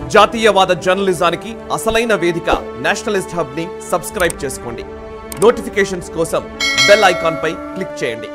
జాతీయవాద జర్నలిజానికి అసలైన వేదిక నేషనలిస్ట్ హబ్ ని సబ్స్క్రైబ్ చేసుకోండి నోటిఫికేషన్స్ కోసం బెల్ ఐకాన్ పై క్లిక్ చేయండి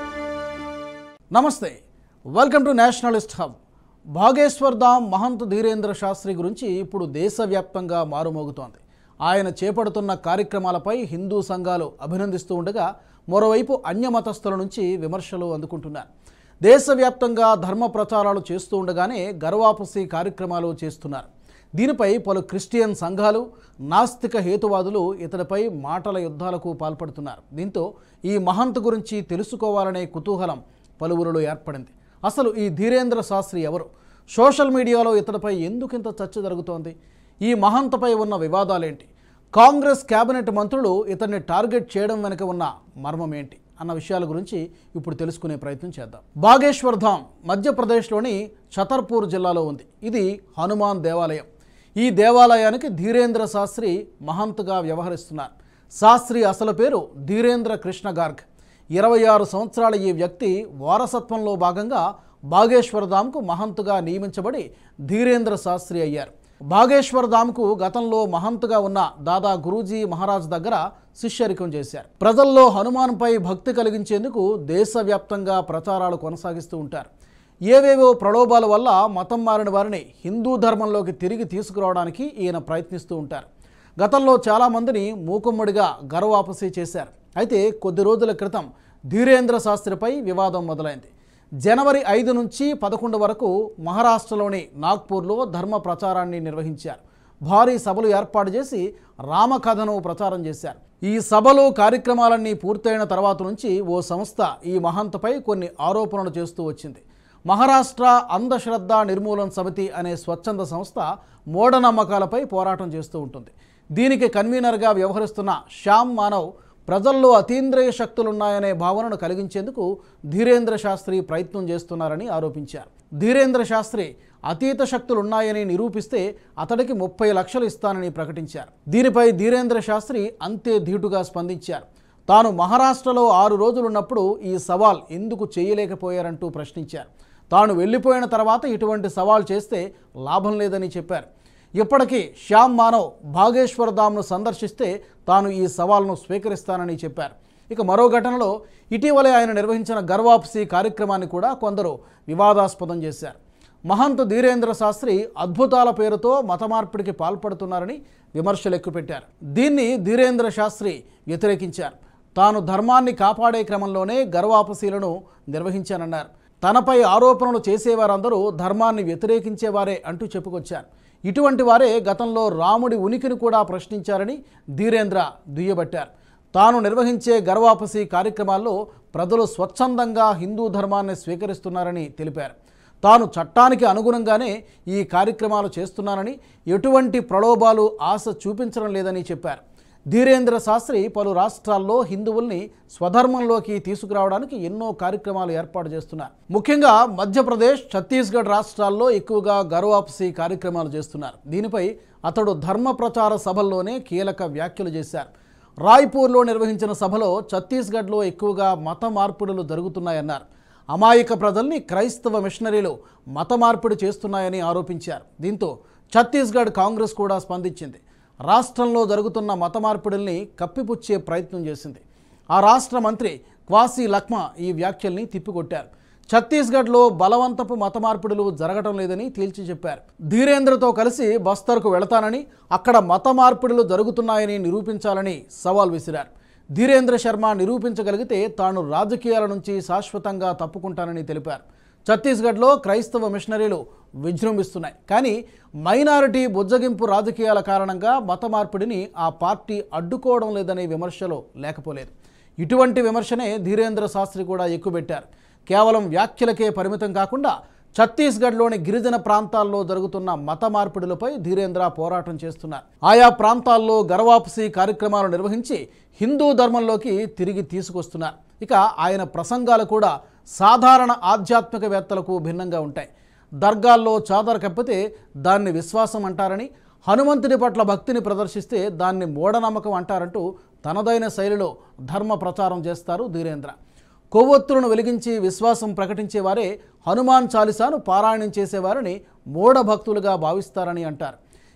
నమస్తే welcome to Nationalist Hub Bageshwar Dham Mahant Dhirendra Shastri గురించి ఇప్పుడు దేశవ్యాప్తంగా మారుమోగుతోంది ఆయన చేపడుతున్న కార్యక్రమాలపై హిందూ సంఘాలు అభినందిస్తూ ఉండగా మరోవైపు అన్యమతస్థుల నుంచి విమర్శలు అందుకుంటున్నారు దేశవ్యాప్తంగా ధర్మ ప్రచారాలు చేస్తూ ఉండగానే గర్వాపసి కార్యక్రమాలు చేస్తున్నారు దీనిపై పలు క్రిస్టియన్ సంఘాలు నాస్తిక హేతువాదులు ఇతడిపై మాటల యుద్ధాలకు పాల్పడుతున్నారు దీంతో ఈ మహంత్ గురించి తెలుసుకోవాలనే కుతూహలం పలువురిలో ఏర్పడింది అసలు ఈ ధీరేంద్ర శాస్త్రి ఎవరు సోషల్ మీడియాలో ఇతడిపై ఎందుకింత చర్చ జరుగుతోంది ఈ మహంతపై ఉన్న వివాదాలేంటి కాంగ్రెస్ కేబినెట్ మంత్రులు ఇతన్ని టార్గెట్ చేయడం వెనుక ఉన్న మర్మం ఏంటి అన్న విషయాల గురించి ఇప్పుడు తెలుసుకునే ప్రయత్నం చేద్దాం బాగేశ్వర్ ధామ్ మధ్యప్రదేశ్లోని ఛతర్పూర్ జిల్లాలో ఉంది ఇది హనుమాన్ దేవాలయం ఈ దేవాలయానికి ధీరేంద్ర శాస్త్రి మహంత్గా వ్యవహరిస్తున్నారు శాస్త్రి అసలు పేరు ధీరేంద్ర కృష్ణ గార్గ్ ఇరవై ఆరు సంవత్సరాల ఈ వ్యక్తి వారసత్వంలో భాగంగా బాగేశ్వర ధామ్కు మహంతుగా నియమించబడి ధీరేంద్ర శాస్త్రి అయ్యారు బాగేశ్వర ధామ్కు గతంలో మహంతుగా ఉన్న దాదా గురూజీ మహారాజ్ దగ్గర శిష్యరికం చేశారు ప్రజల్లో హనుమాన్పై భక్తి కలిగించేందుకు దేశవ్యాప్తంగా ప్రచారాలు కొనసాగిస్తూ ఉంటారు ఏవేవో ప్రలోభాల వల్ల మతం మారిన వారిని హిందూ ధర్మంలోకి తిరిగి తీసుకురావడానికి ఈయన ప్రయత్నిస్తూ ఉంటారు గతంలో చాలామందిని మూకుమ్మడిగా గర్వాపసి చేశారు అయితే కొద్ది రోజుల క్రితం ధీరేంద్ర శాస్త్రిపై వివాదం మొదలైంది జనవరి ఐదు నుంచి పదకొండు వరకు మహారాష్ట్రలోని నాగ్పూర్లో ధర్మ ప్రచారాన్ని నిర్వహించారు భారీ సభలు ఏర్పాటు చేసి రామకథను ప్రచారం చేశారు ఈ సభలు కార్యక్రమాలన్నీ పూర్తయిన తర్వాత నుంచి ఓ సంస్థ ఈ మహంతపై కొన్ని ఆరోపణలు చేస్తూ వచ్చింది మహారాష్ట్ర అంధశ్రద్ధ నిర్మూలన సమితి అనే స్వచ్ఛంద సంస్థ మూఢనమ్మకాలపై పోరాటం చేస్తూ ఉంటుంది దీనికి కన్వీనర్గా వ్యవహరిస్తున్న శ్యామ్ మానవ్ ప్రజల్లో అతీంద్రియ శక్తులున్నాయనే భావనను కలిగించేందుకు ధీరేంద్ర శాస్త్రి ప్రయత్నం చేస్తున్నారని ఆరోపించారు ధీరేంద్ర శాస్త్రి అతీత శక్తులున్నాయని నిరూపిస్తే అతడికి ముప్పై లక్షలు ఇస్తానని ప్రకటించారు దీనిపై ధీరేంద్ర శాస్త్రి అంతే ధీటుగా స్పందించారు తాను మహారాష్ట్రలో ఆరు రోజులున్నప్పుడు ఈ సవాల్ ఎందుకు చేయలేకపోయారంటూ ప్రశ్నించారు తాను వెళ్ళిపోయిన తర్వాత ఇటువంటి సవాల్ చేస్తే లాభం లేదని చెప్పారు ఇప్పటికీ శ్యామ్ మానవ్ భాగేశ్వర్ ధామ్ను సందర్శిస్తే తాను ఈ సవాల్ను స్వీకరిస్తానని చెప్పారు ఇక మరో ఘటనలో ఇటీవలే ఆయన నిర్వహించిన గర్వాప్సి కార్యక్రమాన్ని కూడా కొందరు వివాదాస్పదం చేశారు మహంత్ ధీరేంద్ర శాస్త్రి అద్భుతాల పేరుతో మత మార్పిడికి పాల్పడుతున్నారని విమర్శలు ఎక్కుపెట్టారు దీన్ని ధీరేంద్ర శాస్త్రి వ్యతిరేకించారు తాను ధర్మాన్ని కాపాడే క్రమంలోనే గర్వాపసీలను నిర్వహించానన్నారు తనపై ఆరోపణలు చేసేవారందరూ ధర్మాన్ని వ్యతిరేకించేవారే అంటూ చెప్పుకొచ్చారు ఇటువంటి వారే గతంలో రాముడి ఉనికిని కూడా ప్రశ్నించారని ధీరేంద్ర దుయ్యబట్టారు తాను నిర్వహించే గర్వాపసి కార్యక్రమాల్లో ప్రజలు స్వచ్ఛందంగా హిందూ ధర్మాన్ని స్వీకరిస్తున్నారని తెలిపారు తాను చట్టానికి అనుగుణంగానే ఈ కార్యక్రమాలు చేస్తున్నానని ఎటువంటి ప్రలోభాలు ఆశ చూపించడం లేదని చెప్పారు ధీరేంద్ర శాస్త్రి పలు రాష్ట్రాల్లో హిందువుల్ని స్వధర్మంలోకి తీసుకురావడానికి ఎన్నో కార్యక్రమాలు ఏర్పాటు చేస్తున్నారు ముఖ్యంగా మధ్యప్రదేశ్ ఛత్తీస్గఢ్ రాష్ట్రాల్లో ఎక్కువగా గర్వాప్సి కార్యక్రమాలు చేస్తున్నారు దీనిపై అతడు ధర్మ ప్రచార సభల్లోనే కీలక వ్యాఖ్యలు చేశారు రాయ్పూర్లో నిర్వహించిన సభలో ఛత్తీస్గఢ్లో ఎక్కువగా మత మార్పిడులు జరుగుతున్నాయన్నారు అమాయక ప్రజల్ని క్రైస్తవ మిషనరీలు మత మార్పిడి చేస్తున్నాయని ఆరోపించారు దీంతో ఛత్తీస్గఢ్ కాంగ్రెస్ కూడా స్పందించింది రాష్ట్రంలో జరుగుతున్న మత మార్పిడుల్ని కప్పిపుచ్చే ప్రయత్నం చేసింది ఆ రాష్ట్ర మంత్రి క్వాసీ లక్మా ఈ వ్యాఖ్యల్ని తిప్పికొట్టారు ఛత్తీస్గఢ్లో బలవంతపు మత మార్పిడులు జరగటం లేదని తేల్చి చెప్పారు ధీరేంద్రతో కలిసి బస్తర్కు వెళతానని అక్కడ మత మార్పిడులు జరుగుతున్నాయని నిరూపించాలని సవాల్ విసిరారు ధీరేంద్ర శర్మ నిరూపించగలిగితే తాను రాజకీయాల నుంచి శాశ్వతంగా తప్పుకుంటానని తెలిపారు ఛత్తీస్గఢ్లో క్రైస్తవ మిషనరీలు విజృంభిస్తున్నాయి కానీ మైనారిటీ బుజ్జగింపు రాజకీయాల కారణంగా మత మార్పిడిని ఆ పార్టీ అడ్డుకోవడం లేదనే విమర్శలు లేకపోలేదు ఇటువంటి విమర్శనే ధీరేంద్ర శాస్త్రి కూడా ఎక్కుపెట్టారు కేవలం వ్యాఖ్యలకే పరిమితం కాకుండా ఛత్తీస్గఢ్లోని గిరిజన ప్రాంతాల్లో జరుగుతున్న మత మార్పిడులపై ధీరేంద్ర పోరాటం చేస్తున్నారు ఆయా ప్రాంతాల్లో గర్వాపసి కార్యక్రమాలు నిర్వహించి హిందూ ధర్మంలోకి తిరిగి తీసుకొస్తున్నారు ఇక ఆయన ప్రసంగాలు కూడా సాధారణ ఆధ్యాత్మికవేత్తలకు భిన్నంగా ఉంటాయి దర్గాల్లో చాదర కప్పితే దాన్ని విశ్వాసం అంటారని హనుమంతుడి పట్ల భక్తిని ప్రదర్శిస్తే దాన్ని మూఢనమ్మకం అంటారంటూ తనదైన శైలిలో ధర్మ ప్రచారం చేస్తారు ధీరేంద్ర కొవ్వొత్తులను వెలిగించి విశ్వాసం ప్రకటించేవారే హనుమాన్ చాలీసాను పారాయణం చేసేవారిని మూఢభక్తులుగా భావిస్తారని అంటారు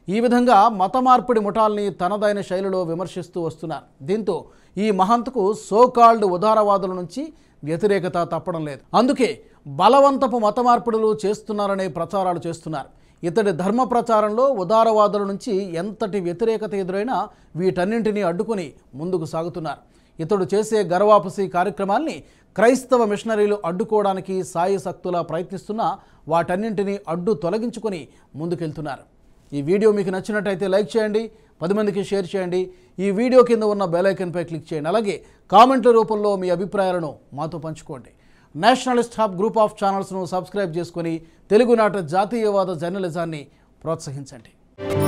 ఈ విధంగా మత మార్పిడి ముఠాల్ని తనదైన శైలిలో విమర్శిస్తూ వస్తున్నారు దీంతో ఈ మహంత్కు సోకాల్డ్ ఉదారవాదుల నుంచి వ్యతిరేకత తప్పడం లేదు అందుకే బలవంతపు మత మార్పిడులు చేస్తున్నారనే ప్రచారాలు చేస్తున్నారు ఇతడి ధర్మ ప్రచారంలో ఉదారవాదుల నుంచి ఎంతటి వ్యతిరేకత ఎదురైనా వీటన్నింటినీ అడ్డుకుని ముందుకు సాగుతున్నారు ఇతడు చేసే గర్వాపసి కార్యక్రమాల్ని క్రైస్తవ మిషనరీలు అడ్డుకోవడానికి సాయి శక్తులా ప్రయత్నిస్తున్నా వాటన్నింటినీ అడ్డు తొలగించుకొని ముందుకెళ్తున్నారు ఈ వీడియో మీకు నచ్చినట్టయితే లైక్ చేయండి పది మందికి షేర్ చేయండి ఈ వీడియో కింద ఉన్న బెల్ ఐకన్పై క్లిక్ చేయండి అలాగే కామెంట్ల రూపంలో మీ అభిప్రాయాలను మాతో పంచుకోండి నేషనలిస్ట్ హబ్ గ్రూప్ ఆఫ్ ఛానల్స్ను సబ్స్క్రైబ్ చేసుకొని తెలుగునాట జాతీయవాద జర్నలిజాన్ని ప్రోత్సహించండి